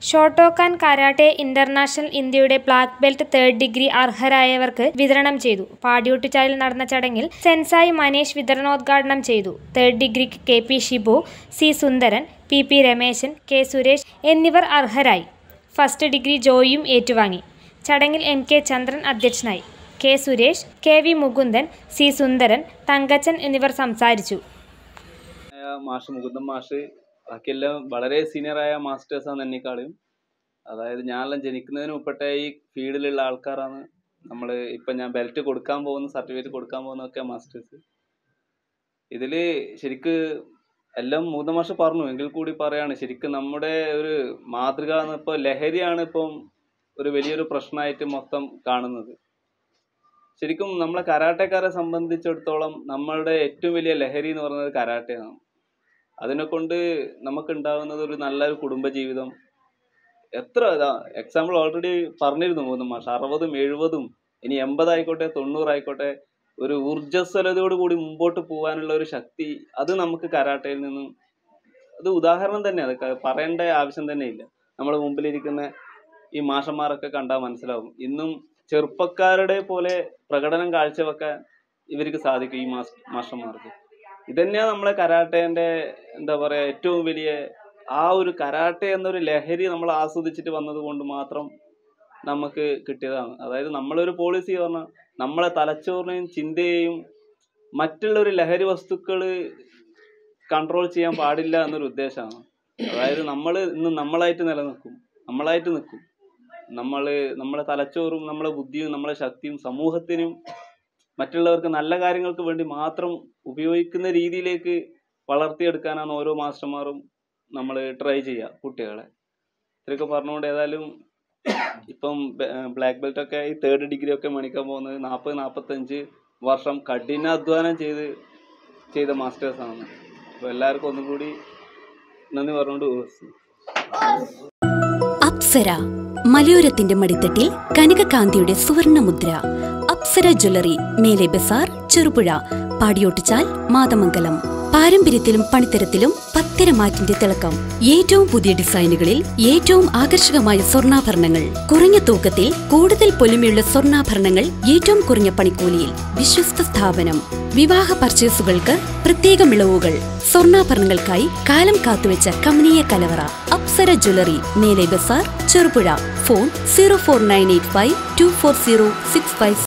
Shotokan karate international ഇന്ത്യയുടെ black belt third degree അർഹരായവർക്ക് വിതരണം ചെയ്തു പാടിയൊട്ടിച്ചാലിൽ നടന്ന ചടങ്ങിൽ സെൻസായി മനേഷ് വിതരണോദ്ഘാടനം ചെയ്തു തേർഡ് ഡിഗ്രിക്ക് K P Shibu C Sundaran P P Rameshan K Suresh എന്നിവർ അർഹരായി ഫസ്റ്റ് ഡിഗ്രി ജോയിയും ഏറ്റുവാങ്ങി ചടങ്ങിൽ എം കെ ചന്ദ്രൻ അധ്യക്ഷനായി K Suresh K V Mukundan C Sundaran Thankachan എന്നിവർ സംസാരിച്ചു ആയ മാഷ് മുകുന്ദൻ മാഷ് ബാക്കിയെല്ലാം വളരെ സീനിയറായ മാസ്റ്റേഴ്സാണ് എന്നെക്കാളും അതായത് ഞാനെല്ലാം ജനിക്കുന്നതിന് മുമ്പത്തെ ഈ ഫീൽഡിലുള്ള ആൾക്കാരാണ് നമ്മൾ ഇപ്പം ഞാൻ ബെൽറ്റ് കൊടുക്കാൻ പോകുന്ന സർട്ടിഫിക്കറ്റ് കൊടുക്കാൻ പോകുന്നതൊക്കെ മാസ്റ്റേഴ്സ് ഇതിൽ ശരിക്ക് എല്ലാം മുകുന്ദൻ മാഷ് പറഞ്ഞു എങ്കിൽ കൂടി പറയാണ് ശരിക്കും നമ്മുടെ ഒരു മാതൃക എന്ന് ഇപ്പോൾ ലഹരിയാണ് ഇപ്പം ഒരു വലിയൊരു പ്രശ്നമായിട്ട് മൊത്തം കാണുന്നത് ശരിക്കും നമ്മളെ കരാട്ടക്കാരെ സംബന്ധിച്ചിടത്തോളം നമ്മളുടെ ഏറ്റവും വലിയ ലഹരി എന്ന് പറയുന്നത് കരാട്ടയാണ് അതിനെ കൊണ്ട് നമുക്ക് ഉണ്ടാകുന്നത് ഒരു നല്ലൊരു കുടുംബജീവിതം എത്ര ഇതാ എക്സാമ്പിൾ ഓൾറെഡി പറഞ്ഞിരുന്നു മൂന്ന് മാസം അറുപതും എഴുപതും ഇനി എൺപതായിക്കോട്ടെ തൊണ്ണൂറായിക്കോട്ടെ ഒരു ഊർജ്ജസ്വലതയോട് കൂടി മുമ്പോട്ട് പോകാനുള്ള ഒരു ശക്തി അത് നമുക്ക് കരാട്ടയിൽ നിന്നും അത് ഉദാഹരണം തന്നെ അത് ക- പറയേണ്ട ആവശ്യം തന്നെ ഇല്ല നമ്മുടെ മുമ്പിലിരിക്കുന്ന ഈ മാഷന്മാരൊക്കെ കണ്ടാൽ മനസ്സിലാവും ഇന്നും ചെറുപ്പക്കാരുടെ പോലെ പ്രകടനം കാഴ്ചവെക്കാൻ ഇവർക്ക് സാധിക്കും ഈ മാസ് മാഷന്മാർക്ക് ഇതന്നെയാണ് നമ്മളെ കരാട്ടേന്റെ എന്താ പറയാ ഏറ്റവും വലിയ ആ ഒരു കരാട്ടെ എന്നൊരു ലഹരി നമ്മൾ ആസ്വദിച്ചിട്ട് വന്നത് കൊണ്ട് മാത്രം നമുക്ക് കിട്ടിയതാണ് അതായത് നമ്മളൊരു പോളിസി പറഞ്ഞാൽ നമ്മളെ തലച്ചോറിനെയും ചിന്തയെയും മറ്റുള്ള ഒരു ലഹരി വസ്തുക്കൾ കൺട്രോൾ ചെയ്യാൻ പാടില്ല എന്നൊരു ഉദ്ദേശമാണ് അതായത് നമ്മൾ ഇന്ന് നമ്മളായിട്ട് നിലനിൽക്കും നമ്മളായിട്ട് നിൽക്കും നമ്മൾ നമ്മളെ തലച്ചോറും നമ്മളെ ബുദ്ധിയും നമ്മളെ ശക്തിയും സമൂഹത്തിനും മറ്റുള്ളവർക്ക് നല്ല കാര്യങ്ങൾക്ക് വേണ്ടി മാത്രം ഉപയോഗിക്കുന്ന രീതിയിലേക്ക് വളർത്തിയെടുക്കാനാണ് ഓരോ മാസ്റ്റർമാരും നമ്മൾ ട്രൈ ചെയ്യുക കുട്ടികളെ ഇത്രയൊക്കെ പറഞ്ഞുകൊണ്ട് ഏതായാലും ഇപ്പം ബ്ലാക്ക് ബെൽറ്റ് ഒക്കെ ഈ തേർഡ് ഡിഗ്രി ഒക്കെ മേടിക്കാൻ പോകുന്നത് നാൽപ്പത് നാൽപ്പത്തഞ്ച് വർഷം കഠിനാധ്വാനം ചെയ്ത് ചെയ്ത മാസ്റ്റേഴ്സാണ് അപ്പോൾ എല്ലാവർക്കും ഒന്നും കൂടി നന്ദി പറഞ്ഞുകൊണ്ട് ഉപസിക്കുന്നു. അപ്സര മലയോരത്തിന്റെ മടിത്തട്ടിൽ കനകകാന്തിയുടെ സുവർണമുദ്ര അപ്സര ജ്വല്ലറി മേലെ ബസാർ ചെറുപുഴ പാടിയോട്ടിച്ചാൽ മാതമംഗലം പാരമ്പര്യത്തിലും പണിത്തരത്തിലും പത്തരമാറ്റിന്റെ തിളക്കം ഏറ്റവും പുതിയ ഡിസൈനുകളിൽ ഏറ്റവും ആകർഷകമായ സ്വർണ്ണാഭരണങ്ങൾ കുറഞ്ഞ തൂക്കത്തിൽ കൂടുതൽ പൊലിമയുള്ള സ്വർണ്ണാഭരണങ്ങൾ ഏറ്റവും കുറഞ്ഞ പണിക്കൂലിയിൽ വിശ്വസ്ത സ്ഥാപനം വിവാഹ പർച്ചേസുകൾക്ക് പ്രത്യേക ഇളവുകൾ സ്വർണ്ണാഭരണങ്ങൾക്കായി കാലം കാത്തുവെച്ച കമനീയ കലവറ Apsara jewellery Mele Bazar Cherupuzha phone zero four nine eight five two four zero six five